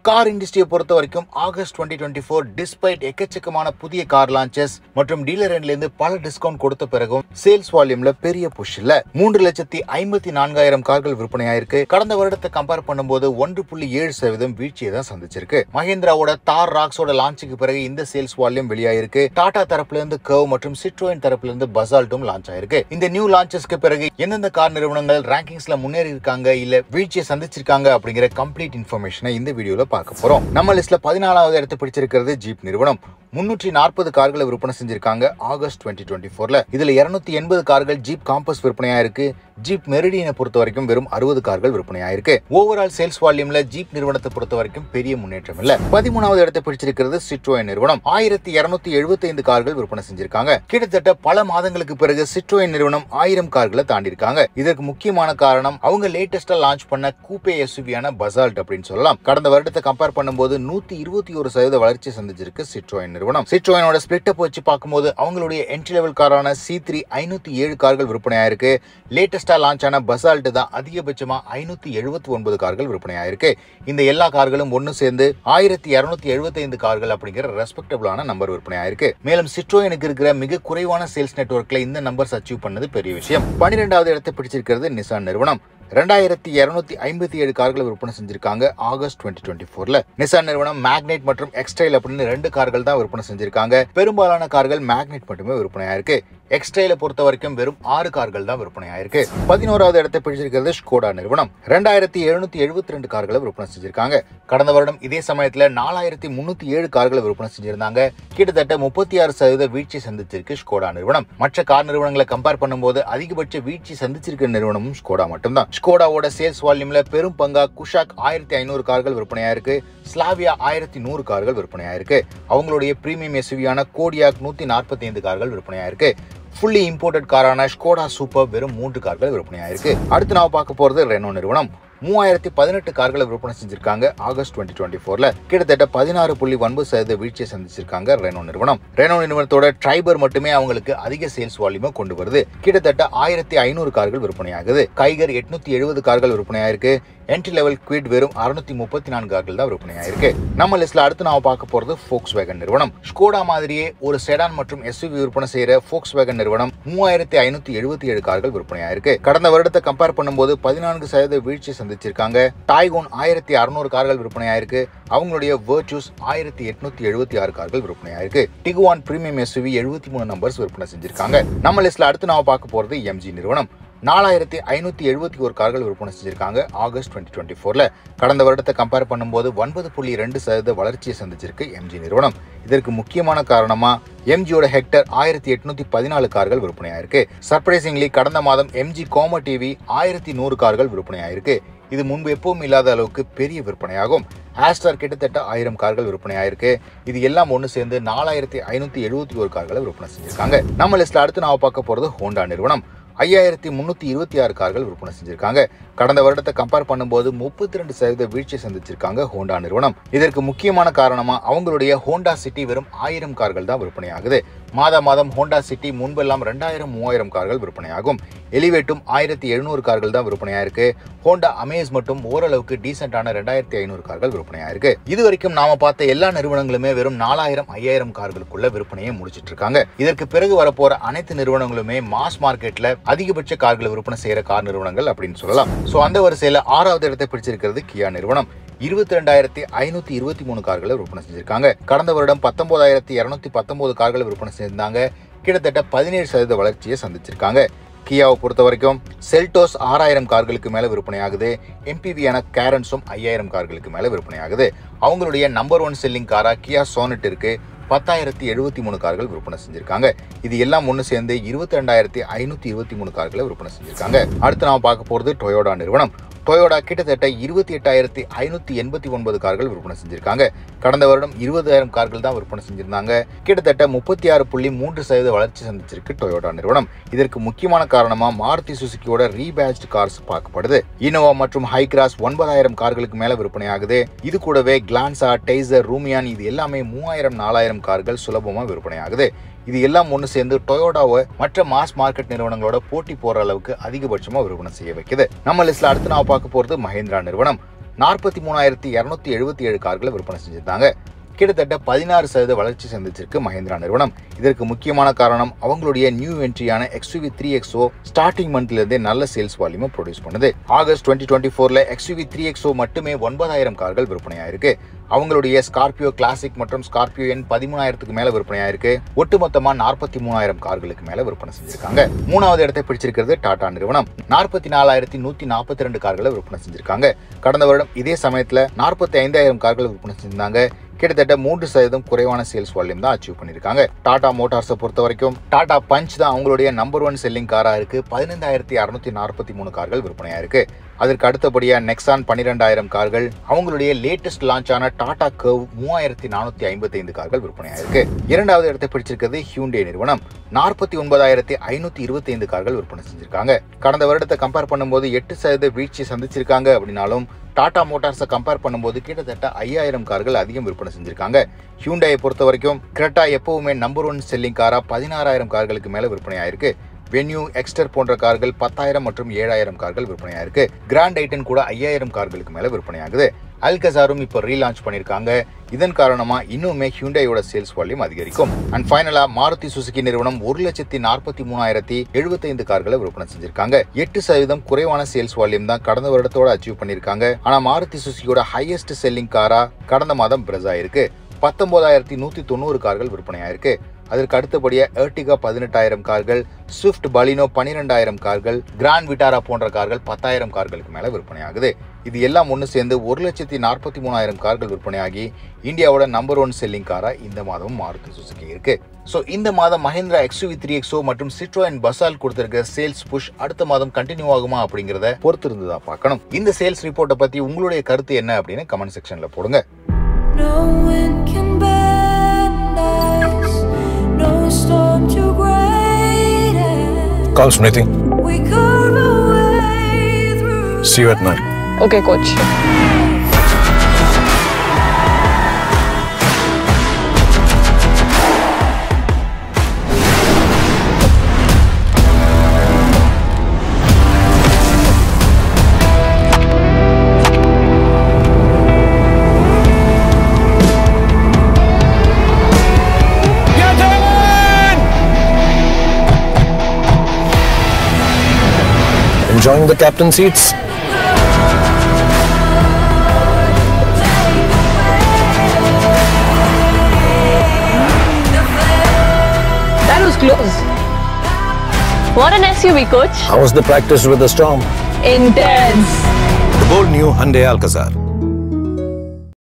Car இண்டஸ்ட்ரியை பொறுத்த வரைக்கும் August twenty twenty four despite எக்கச்சக்கமான புதிய கார் லான்ச்சஸ் மற்றும் டீலர் எண்ட்ல இருந்து பல டிஸ்கவுண்ட் கொடுத்த பிறகும் சேல்ஸ் வால்யூம்ல பெரிய புஷ் இல்ல மூன்று லட்சத்தி ஐம்பத்தி நான்காயிரம் கார்கள் விற்பனையாயிருக்கு கடந்த வருடத்தை கம்பேர் பண்ணும்போது ஒன்று புள்ளி ஏழு சதவீதம் வீழ்ச்சியை தான் சந்திச்சிருக்கு மஹேந்திராவோட தார் ராக்ஸோட லான்ச்சுக்கு பிறகு இந்த சேல்ஸ் வால்யூம் வெளியாயிருக்கு டாடா தரப்புல இருந்து கர்வ் மற்றும் சிட்ரோயின் தரப்புல இருந்து பசால்ட்டும் லான்ச் ஆயிருக்கு இந்த நியூ லான்ச்சஸ்க்கு பிறகு எந்தெந்த கார் நிறுவனங்கள் ரேங்கிங்ஸ்ல முன்னேறி இருக்காங்க இல்ல வீழ்ச்சியை சந்திச்சிருக்காங்க அப்படிங்கிற கம்ப்ளீட் இன்ஃபர்மேஷனை இந்த வீடியோல பார்க்க போறோம் நம்ம லிஸ்ட்ல பதினாலாவது இடத்தை பிடிச்சிருக்கிறது ஜீப் நிறுவனம் முன்னூற்றி நாற்பது கார்களை விற்பனை செஞ்சிருக்காங்க ஆகஸ்ட் டுவெண்ட்டி டுவெண்ட்டி ஃபோர்ல இதுல இருநூத்தி எண்பது கார்கள் ஜீப் காம்பஸ் விற்பனையா இருக்கு ஜீப் மெரிடியனை பொறுத்த வரைக்கும் வெறும் அறுபது கார்கள் விற்பனையா இருக்கு ஓவரால் சேல்ஸ் வால்யூம்ல ஜீப் நிறுவனத்தை பொறுத்த வரைக்கும் பெரிய முன்னேற்றம் இல்ல பதிமூணாவது இடத்தை பிடிச்சிருக்கிறது சிட்ரோயன் நிறுவனம் ஆயிரத்தி இருநூத்தி எழுபத்தி ஐந்து கார்கள் விற்பனை செஞ்சிருக்காங்க கிட்டத்தட்ட பல மாதங்களுக்கு பிறகு சிட்ரோயன் நிறுவனம் ஆயிரம் கார்களை தாண்டி இருக்காங்க இதற்கு முக்கியமான காரணம் அவங்க லேட்டஸ்டா லான்ச் பண்ண கூப்பே எஸ்யூவியான பசால்ட் அப்படின்னு சொல்லலாம் கடந்த வருடத்தை கம்பேர் பண்ணும்போது நூத்தி இருபத்தி ஒரு சதவீத வளர்ச்சி சந்திச்சிருக்கு சிட்ரோயன் நிறுவனம் சிட்ரோயனோட ஸ்பிளிட் அப் வச்சு பார்க்கும்போது அவங்களுடைய என்ட்ரி லெவல் காரான சி த்ரீ ஐநூத்தி ஏழு கார்கள் விற்பனையாயிருக்கு லேட்டஸ்டா லான்ச் ஆன பசால்ட் தான் அதிகபட்சமா ஐநூத்தி எழுபத்தி ஒன்பது கார்கள் விற்பனையாயிருக்கு இந்த எல்லா கார்களும் ஒன்னு சேர்ந்து ஆயிரத்தி இருநூத்தி எழுபத்தி ஐந்து கார்கள் அப்படிங்கிற ரெஸ்பெக்டபிளான நம்பர் விற்பனையாயிருக்கு மேலும் சிட்ரோயனுக்கு இருக்கிற மிக குறைவான சேல்ஸ் நெட்வொர்க்ல இந்த நம்பர்ஸ் அச்சீவ் பண்ணது பெரிய விஷயம் பன்னிரெண்டாவது இடத்தை பிடிச்சிருக்கிறது நிசான் நிறுவனம் ரெண்டாயிரத்தி இருநூத்தி ஐம்பத்தி ஏழு கார்களை விற்பனை செஞ்சிருக்காங்க ஆகஸ்ட் டுவெண்ட்டி டுவெண்ட்டி ஃபோர்ல நிசான் நிறுவனம் மேக்னெட் மற்றும் எக்ஸ்டைல் அப்படின்னு ரெண்டு கார்கள் தான் விற்பனை செஞ்சிருக்காங்க பெரும்பாலான கார்கள் மேக்னெட் மட்டுமே விற்பனையாயிருக்கு எக்ஸ்டைல பொறுத்த வரைக்கும் வெறும் ஆறு கார்கள் தான் விற்பனையாயிருக்கு பதினோராவது இடத்தை பிடிச்சிருக்கிறது ஸ்கோடா நிறுவனம் ரெண்டாயிரத்தி எழுநூத்தி எழுபத்தி ரெண்டு கார்களை விற்பனை செஞ்சிருக்காங்க கடந்த வருடம் இதே சமயத்துல நாலாயிரத்தி முன்னூத்தி ஏழு கார்களை விற்பனை செஞ்சிருந்தாங்க கிட்டத்தட்ட முப்பத்தி ஆறு சதவீத வீழ்ச்சி சந்திச்சிருக்கு ஸ்கோடா நிறுவனம் மற்ற கார் நிறுவனங்களை கம்பேர் பண்ணும்போது அதிகபட்ச வீழ்ச்சி சந்திச்சிருக்க நிறுவனமும் ஸ்கோடா மட்டும்தான் ஸ்கோடாவோட சேல்ஸ் வால்யூம்ல பெரும் பங்கா குஷாக் ஆயிரத்தி ஐநூறு கார்கள் விற்பனையாயிருக்கு ஸ்லாவியா ஆயிரத்தி நூறு கார்கள் விற்பனையாயிருக்கு அவங்களுடைய பிரீமியம் எஸ்யூவியான கோடியாக் நூத்தி நாற்பத்தி ஐந்து கார்கள் விற்பனையாயிருக்கு ஃபுல்லி இம்போர்ட்டட் காரான ஸ்கோடா சூப்பர் வெறும் மூன்று கார்கள் விற்பனையாயிருக்கு அடுத்து நான் பார்க்க போறது ரெனோ நிறுவனம் மூவாயிரத்தி பதினெட்டு கார்களை விற்பனை செஞ்சிருக்காங்க ஆகஸ்ட் டுவெண்ட்டி டுவெண்ட்டி ஃபோர்ல கிட்டத்தட்ட பதினாறு புள்ளி ஒன்பது சதவீத வீழ்ச்சியை சந்திச்சிருக்காங்க ரெனோ நிறுவனம் ரெனோ நிறுவனத்தோட ட்ரைபர் மட்டுமே அவங்களுக்கு அதிக சேல்ஸ் வால்யூமை கொண்டு வருது கிட்டத்தட்ட ஆயிரத்தி ஐநூறு கார்கள் விற்பனையாகுது கைகர் எட்நூத்தி எழுபது கார்கள் விற்பனையாயிருக்கு என்ட்ரி லெவல் குவிட் வெறும் அறுநூத்தி முப்பத்தி நான்கு கார்கள் தான் விற்பனையாயிருக்கு நம்ம லிஸ்ட்ல அடுத்து நாம பார்க்க போறது ஃபோக்ஸ் வேகன் நிறுவனம் ஸ்கோடா மாதிரியே ஒரு செடான் மற்றும் எஸ்யூவி விற்பனை செய்யற ஃபோக்ஸ் வேகன் நிறுவனம் மூவாயிரத்தி ஐநூத்தி எழுபத்தி ஏழு கார்கள் விற்பனையாயிருக்கு கடந்த வருடத்தை கம்பேர் பண்ணும்போது பதினான்கு சதவீத வீழ்ச்சி சந்திச்சிருக்காங்க டாய்கோன் ஆயிரத்தி அறுநூறு கார்கள் விற்பனையாயிருக்கு அவங்களுடைய வேர்ச்சூஸ் ஆயிரத்தி எட்நூத்தி எழுபத்தி ஆறு கார்கள் விற்பனையாயிருக்கு டிகுவான் பிரீமியம் எஸ்யூவி எழுபத்தி மூணு நம்பர்ஸ் விற்பனை செஞ்சிருக்காங்க நம்ம லிஸ்ட்ல அடுத்து நாம பார்க்க போறது எம்ஜி நிறுவனம் நாலாயிரத்தி ஐநூத்தி எழுபத்தி ஒரு கார்கள் விற்பனை செஞ்சிருக்காங்க ஆகஸ்ட் டுவெண்ட்டி டுவெண்ட்டி ஃபோர்ல கடந்த வருடத்தை கம்பேர் பண்ணும்போது ஒன்பது புள்ளி ரெண்டு சதவீத வளர்ச்சியை சந்திச்சிருக்கு எம்ஜி நிறுவனம் இதற்கு முக்கியமான காரணமா எம்ஜியோட ஹெக்டர் ஆயிரத்தி எட்நூத்தி பதினாலு கார்கள் விற்பனையாயிருக்கு சர்ப்ரைசிங்லி கடந்த மாதம் எம்ஜி கோம டிவி ஆயிரத்தி நூறு கார்கள் விற்பனையாயிருக்கு இது முன்பு எப்பவும் இல்லாத அளவுக்கு பெரிய விற்பனையாகும் ஆஸ்டார் கிட்டத்தட்ட ஆயிரம் கார்கள் விற்பனையாயிருக்கு இது எல்லாம் ஒன்று சேர்ந்து நாலாயிரத்தி ஐநூத்தி எழுபத்தி ஒரு கார்களை விற்பனை செஞ்சிருக்காங்க நம்ம லிஸ்ட்ல அடுத்து நான் பார்க்க போறது ஹோண்டா நிறுவனம் ஐயாயிரத்தி முன்னூத்தி இருபத்தி ஆறு கார்கள் விற்பனை செஞ்சிருக்காங்க கடந்த வருடத்தை கம்பேர் பண்ணும்போது முப்பத்தி ரெண்டு சதவீத வீழ்ச்சி சந்திச்சிருக்காங்க ஹோண்டா நிறுவனம் இதற்கு முக்கியமான காரணமா அவங்களுடைய ஹோண்டா சிட்டி வெறும் ஆயிரம் கார்கள் தான் விற்பனையாகுது மாதா மாதம் ஹோண்டா சிட்டி முன்பெல்லாம் ரெண்டாயிரம் மூவாயிரம் கார்கள் விற்பனையாகும் எலிவேட்டும் ஆயிரத்தி எழுநூறு கார்கள் தான் விற்பனையாயிருக்கு ஹோண்டா அமேஸ் மட்டும் ஓரளவுக்கு டீசென்டான ரெண்டாயிரத்தி ஐநூறு கார்கள் விற்பனையாயிருக்கு இது வரைக்கும் நாம பார்த்த எல்லா நிறுவனங்களுமே வெறும் நாலாயிரம் ஐயாயிரம் கார்களுக்குள்ள விற்பனையை முடிச்சிட்டு இருக்காங்க இதற்கு பிறகு வரப்போற அனைத்து நிறுவனங்களுமே மாஸ் மார்க்கெட்ல அதிகபட்ச கார்களை விற்பனை செய்யற கார் நிறுவனங்கள் அப்படின்னு சொல்லலாம் சோ அந்த வரிசையில ஆறாவது இடத்தை பிடிச்சிருக்கிறது கியா நிறுவனம் இருபத்தி ரெண்டாயிரத்தி ஐநூத்தி இருபத்தி மூணு கார்களை விற்பனை செஞ்சிருக்காங்க கடந்த வருடம் பத்தொன்பதாயிரத்தி இருநூத்தி பத்தொன்பது கார்களை விற்பனை செஞ்சிருந்தாங்க கிட்டத்தட்ட பதினேழு சதவீத வளர்ச்சியை சந்திச்சிருக்காங்க கியாவை பொறுத்த வரைக்கும் செல்டோஸ் ஆறாயிரம் கார்களுக்கு மேல விற்பனையாகுது எம்பிவியான கேரன்ஸும் ஐயாயிரம் கார்களுக்கு மேல விற்பனையாகுது அவங்களுடைய நம்பர் ஒன் செல்லிங் காரா கியா சோனட் இருக்கு பத்தாயிரத்தி எழுபத்தி மூணு கார்கள் விற்பனை செஞ்சிருக்காங்க இது எல்லாம் ஒன்று சேர்ந்து இருபத்தி ரெண்டாயிரத்தி ஐநூத்தி இருபத்தி மூணு கார்களை விற்பனை செஞ்சிருக்காங்க அடுத்து நாம பார்க்க போறது டொயோடா நிறுவனம் டொயோடா கிட்டத்தட்ட இருபத்தி எட்டாயிரத்தி ஐநூத்தி எண்பத்தி ஒன்பது கார்கள் விற்பனை செஞ்சிருக்காங்க கடந்த வருடம் இருபதாயிரம் கார்கள் தான் விற்பனை செஞ்சிருந்தாங்க கிட்டத்தட்ட முப்பத்தி ஆறு புள்ளி மூன்று சதவீத வளர்ச்சி சந்திச்சிருக்கு டொயோட்டா நிறுவனம் இதற்கு முக்கியமான காரணமா மாருதி சுசுக்கியோட ரீபேஜ்ட் கார்ஸ் பார்க்கப்படுது இனோவா மற்றும் ஹைக்ராஸ் ஒன்பதாயிரம் கார்களுக்கு மேல விற்பனையாகுது இது கூடவே கிளான்சா டெய்சர் ரூமியான் இது எல்லாமே மூவாயிரம் நாலாயிரம் கார்கள் சுலபமா விற்பனையாகுது இது எல்லாம் ஒன்று சேர்ந்து டொயோட்டாவை மற்ற மாஸ் மார்க்கெட் நிறுவனங்களோட போட்டி போற அளவுக்கு அதிகபட்சமா விற்பனை செய்ய வைக்குது நம்ம லிஸ்ட்ல அடுத்து நான் பார்க்க போறது மஹேந்திரா நிறுவனம் நாற்பத்தி மூணாயிரத்தி இருநூத்தி எழுபத்தி ஏழு கார்களை விற்பனை செஞ்சிருந்தாங்க கிட்டத்தட்ட பதினாறு சதவீத வளர்ச்சி சந்திச்சிருக்கு மஹேந்திரா நிறுவனம் இதற்கு முக்கியமான காரணம் அவங்களுடைய நியூ என்ட்ரியான எக்ஸ்யூவி த்ரீ எக்ஸோ ஸ்டார்டிங் மந்த்ல இருந்தே நல்ல சேல்ஸ் வால்யூமை ப்ரொடியூஸ் பண்ணுது ஆகஸ்ட் டுவெண்ட்டி டுவெண்ட்டி ஃபோர்ல எக்ஸ்யூவி த்ரீ எக்ஸோ மட்டுமே ஒன்பதாயிரம் கார்கள் விற்பனையாயிருக்கு அவங்களுடைய ஸ்கார்பியோ கிளாசிக் மற்றும் ஸ்கார்பியோ எண் பதிமூணாயிரத்துக்கு மேல விற்பனையாயிருக்கு ஒட்டுமொத்தமா நாற்பத்தி மூணாயிரம் கார்களுக்கு மேல விற்பனை செஞ்சிருக்காங்க மூணாவது இடத்தை பிடிச்சிருக்கிறது டாடா நிறுவனம் நாற்பத்தி நாலாயிரத்தி நூத்தி நாற்பத்தி ரெண்டு கார்களை விற்பனை செஞ்சிருக்காங்க கடந்த வருடம் இதே சமயத்துல நாற்பத்தி ஐந்தாயிரம் கார்கள் விற்பனை செஞ்சிருந்தாங்க கிட்டத்தட்ட மூன்று சதவீதம் குறைவான சேல்ஸ் வால்யூம் தான் அச்சீவ் பண்ணிருக்காங்க டாடா மோட்டார்ஸை பொறுத்த வரைக்கும் டாடா பஞ்ச் தான் அவங்களுடைய நம்பர் ஒன் செல்லிங் காரா இருக்கு பதினைந்தாயிரத்தி அறுநூத்தி நாற்பத்தி மூணு கார்கள் விற்பனையா இருக்கு அதற்கு அடுத்தபடியா நெக்ஸான் பன்னிரெண்டாயிரம் கார்கள் அவங்களுடைய லேட்டஸ்ட் லான்ச் ஆன டாடா கர்வ் மூவாயிரத்தி நானூத்தி ஐம்பத்தி ஐந்து கார்கள் விற்பனையா இருக்கு இரண்டாவது இடத்தை பிடிச்சிருக்கிறது ஹியூண்டே நிறுவனம் நாற்பத்தி ஒன்பதாயிரத்தி ஐநூத்தி இருபத்தி ஐந்து கார்கள் விற்பனை செஞ்சிருக்காங்க கடந்த வருடத்தை கம்பேர் பண்ணும்போது எட்டு சதவீத வீழ்ச்சி சந்திச்சிருக்காங்க அப்படின்னாலும் டாடா மோட்டார்ஸை கம்பேர் பண்ணும்போது கிட்டத்தட்ட ஐயாயிரம் கார்கள் அதிகம் விற்பனை செஞ்சிருக்காங்க ஹியூண்டாயை பொறுத்த வரைக்கும் கிரெட்டா எப்பவுமே நம்பர் ஒன் செல்லிங் காரா பதினாறாயிரம் கார்களுக்கு மேல விற்பனை ஆயிருக்கு வென்யூ எக்ஸ்டர் போன்ற கார்கள் பத்தாயிரம் மற்றும் ஏழாயிரம் கார்கள் விற்பனையாயிருக்கு கிராண்ட் ஐட்டன் கூட ஐயாயிரம் கார்களுக்கு மேல விற்பனையாகுது அல்கசாரும் இப்போ ரீலான்ச் பண்ணியிருக்காங்க இதன் காரணமா இன்னுமே ஹியூண்டாயோட சேல்ஸ் வால்யூம் அதிகரிக்கும் அண்ட் ஃபைனலா மாருதி சுசுகி நிறுவனம் ஒரு லட்சத்தி நாற்பத்தி மூணாயிரத்தி எழுபத்தைந்து கார்களை விற்பனை செஞ்சிருக்காங்க எட்டு சதவீதம் குறைவான சேல்ஸ் வால்யூம் தான் கடந்த வருடத்தோட அச்சீவ் பண்ணியிருக்காங்க ஆனா மாருதி சுசுகியோட ஹையஸ்ட் செல்லிங் காரா கடந்த மாதம் பிரஸ் ஆயிருக்கு பத்தொன்பதாயிரத்தி நூத்தி தொண்ணூறு கார்கள் விற்பனையாயிருக்கு அதற்கு அடுத்தபடியா ஏர்டிகா பதினெட்டாயிரம் கார்கள் ஸ்விஃப்ட் பலினோ பன்னிரெண்டாயிரம் கார்கள் கிராண்ட் விட்டாரா போன்ற கார்கள் பத்தாயிரம் கார்களுக்கு மேல விற்பனையாகுது இது எல்லாம் ஒன்று சேர்ந்து ஒரு லட்சத்தி நாற்பத்தி மூணாயிரம் கார்கள் விற்பனையாகி இந்தியாவோட நம்பர் ஒன் செல்லிங் காரா இந்த மாதம் மாருதி சுசுகி இருக்கு ஸோ இந்த மாதம் மஹிந்திரா எக்ஸ்யூவி த்ரீ எக்ஸோ மற்றும் சிட்ரோயின் பசால் கொடுத்திருக்க சேல்ஸ் புஷ் அடுத்த மாதம் கண்டினியூ ஆகுமா அப்படிங்கிறத பொறுத்து இருந்து தான் பார்க்கணும் இந்த சேல்ஸ் ரிப்போர்ட்டை பத்தி உங்களுடைய கருத்து என்ன அப்படின்னு கமெண்ட் செக்ஷன்ல போடுங்க No wind can bend us, no storm too great. and Call Smriti. We carve our way through. See you at night. Okay, coach. Enjoying the captain seats? That was close. What an SUV, coach. How was the practice with the storm? Intense. The bold new Hyundai Alcazar.